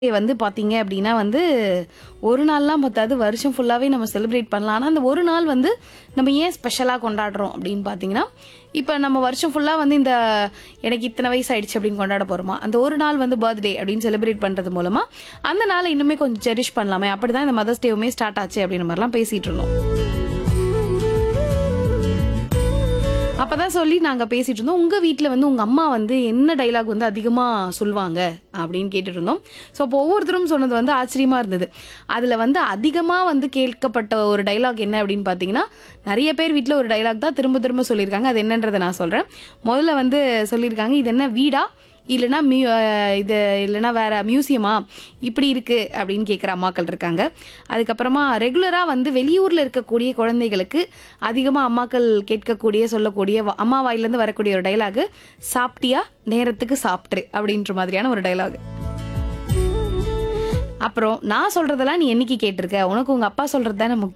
வந்து பார்த்தீங்க அப்படின்னா வந்து ஒரு நாள்லாம் பத்தாது வருஷம் ஃபுல்லாகவே நம்ம செலிப்ரேட் பண்ணலாம் ஆனால் அந்த ஒரு நாள் வந்து நம்ம ஏன் ஸ்பெஷலாக கொண்டாடுறோம் அப்படின்னு பார்த்தீங்கன்னா இப்போ நம்ம வருஷம் ஃபுல்லாக வந்து இந்த எனக்கு இத்தனை வயசு ஆயிடுச்சு அப்படின்னு கொண்டாட போகிறோமா அந்த ஒரு நாள் வந்து பர்த்டே அப்படின்னு செலிப்ரேட் பண்ணுறது மூலமாக அந்த நாளை இன்னுமே கொஞ்சம் செரிஷ் பண்ணலாமே அப்படி தான் இந்த மதர்ஸ் டேவுமே ஸ்டார்ட் ஆச்சு அப்படின்ற மாதிரிலாம் பேசிகிட்டு இருந்தோம் அப்பதான் சொல்லி நாங்க பேசிட்டு இருந்தோம் உங்க வீட்ல வந்து உங்க அம்மா வந்து என்ன டைலாக் வந்து அதிகமா சொல்லுவாங்க அப்படின்னு கேட்டுட்டு இருந்தோம் ஸோ அப்போ ஒவ்வொருத்தரும் சொன்னது வந்து ஆச்சரியமா இருந்தது அதுல வந்து அதிகமா வந்து கேட்கப்பட்ட ஒரு டைலாக் என்ன அப்படின்னு பாத்தீங்கன்னா நிறைய பேர் வீட்ல ஒரு டைலாக் தான் திரும்ப திரும்ப சொல்லியிருக்காங்க அது என்னன்றதை நான் சொல்றேன் முதல்ல வந்து சொல்லியிருக்காங்க இது என்ன வீடா இல்லைன்னா மியூ அஹ் இது இல்லைன்னா வேற மியூசியமா இப்படி இருக்கு அப்படின்னு கேட்குற அம்மாக்கள் இருக்காங்க அதுக்கப்புறமா ரெகுலராக வந்து வெளியூரில் இருக்கக்கூடிய குழந்தைகளுக்கு அதிகமாக அம்மாக்கள் கேட்கக்கூடிய சொல்லக்கூடிய வ- அம்மா வாயிலேருந்து வரக்கூடிய ஒரு டைலாகு சாப்பிட்டியா நேரத்துக்கு சாப்பிட்ரு அப்படின்ற மாதிரியான ஒரு டைலாக் அப்புறம் நான் சொல்றதெல்லாம் நீ என்னைக்கு கேட்டிருக்க உனக்கு உங்க அப்பா சொல்றது தானே முக்கியம்